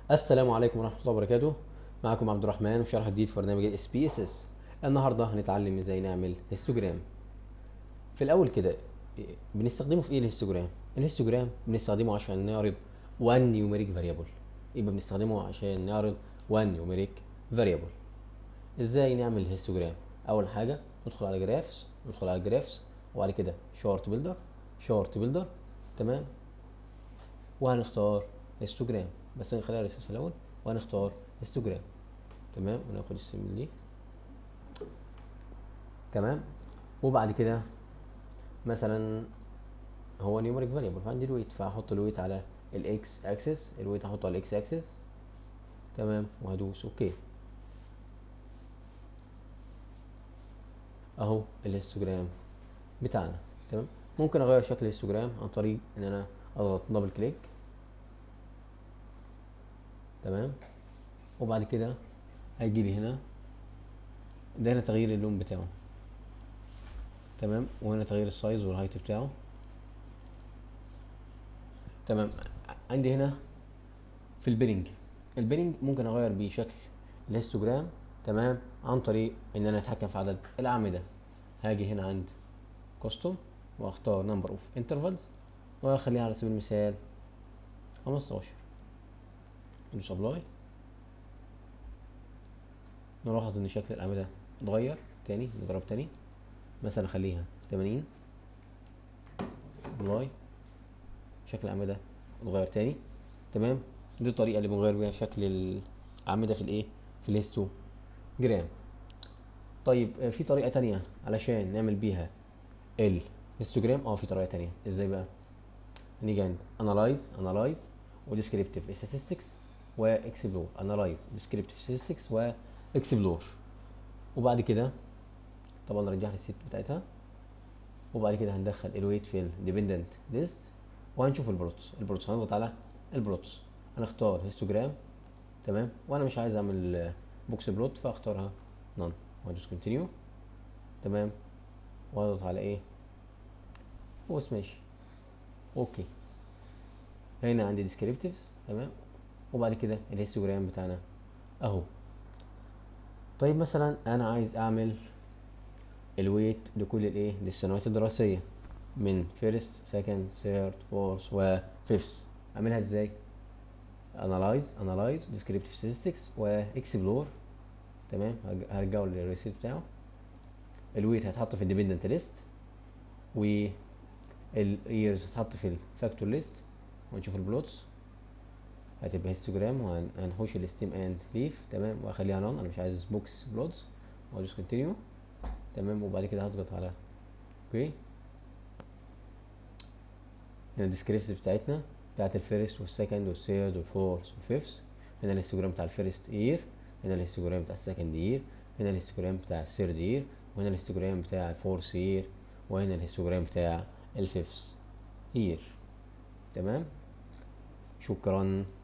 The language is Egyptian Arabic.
السلام عليكم ورحمة الله وبركاته معكم عبد الرحمن وشرح جديد في برنامج الاس بي اس اس النهاردة هنتعلم ازاي نعمل هيستوجرام في الأول كده بنستخدمه في ايه الهيستوجرام الهيستوجرام بنستخدمه عشان نعرض one numeric variable يبقى بنستخدمه عشان نعرض one numeric variable ازاي نعمل هيستوجرام أول حاجة ندخل على جرافس ندخل على جرافس وبعد كده شارت بيلدر شارت بيلدر تمام وهنختار هيستوجرام بس نخليها ريسيت في الاول وهنختار هيستوجرام تمام وناخد السيمبل دي تمام وبعد كده مثلا هو نيومريك فاريبل فعندي الويت فهحط الويت على الاكس اكسس الويت هحطه على الاكس اكسس تمام وهدوس اوكي اهو الهيستوجرام بتاعنا تمام ممكن اغير شكل الهيستوجرام عن طريق ان انا اضغط دبل كليك تمام وبعد كده هيجي لي هنا ده هنا تغيير اللون بتاعه تمام وهنا تغيير السايز والهايت بتاعه تمام عندي هنا في البيرنج البيرنج ممكن اغير بيه شكل الهيستوجرام تمام عن طريق ان انا اتحكم في عدد الاعمده هاجي هنا عند كاستوم واختار نمبر اوف انترفالز واخليها على سبيل المثال 15 ندوس ابلاي نلاحظ ان شكل الاعمده اتغير تاني نجرب تاني مثلا اخليها 80 ابلاي شكل الاعمده اتغير تاني تمام دي الطريقه اللي بنغير بيها شكل الاعمده في الايه في الهيستو جرام طيب في طريقه تانية علشان نعمل بيها الهيستوجرام اه في طريقه تانية ازاي بقى نيجي عند انالايز انالايز وديسكريبتيف statistics واكسبلور انالايز ديسكريبتيف statistics واكسبلور وبعد كده طبعا نرجع لي السيت بتاعتها وبعد كده هندخل الويت في الديبندنت ليست وهنشوف البروتس البروتس هنضغط على البروتس هنختار هيستوجرام تمام وانا مش عايز اعمل بوكس بلوت فاختارها نون وهدوس كونتينيو تمام واضغط على ايه بص ماشي اوكي هنا عندي ديسكريبتيفز تمام وبعد كده الهيستوجرام بتاعنا اهو طيب مثلا انا عايز اعمل الويت لكل الايه للسنوات الدراسيه من فيرست سكند ثيرد فورث وفيفث اعملها ازاي انالايز انالايز ديسكريبتيف statistics واكسبلور تمام هرجعه للريسيت بتاعه الويت هيتحط في الديبندنت ليست والايرز هتحط في الفاكتور ليست ونشوف البلوتس هتبقى هيستوجرام وهنحوش الستيم اند ليف تمام واخليها نون انا مش عايز بوكس بلوتس وادوس كونتينيو تمام وبعد كده هضغط على اوكي هنا الديسكريبشن بتاعتنا بتاعت الفيرست والسكند والثيرد والفورث والفيفث هنا الهيستوجرام بتاع الفيرست اير هنا الهيستوجرام بتاع السكند يير هنا الهيستوجرام بتاع الثيرد يير وهنا الهيستوجرام بتاع الفورث يير وهنا الهيستوجرام بتاع الفيفث يير تمام شكرا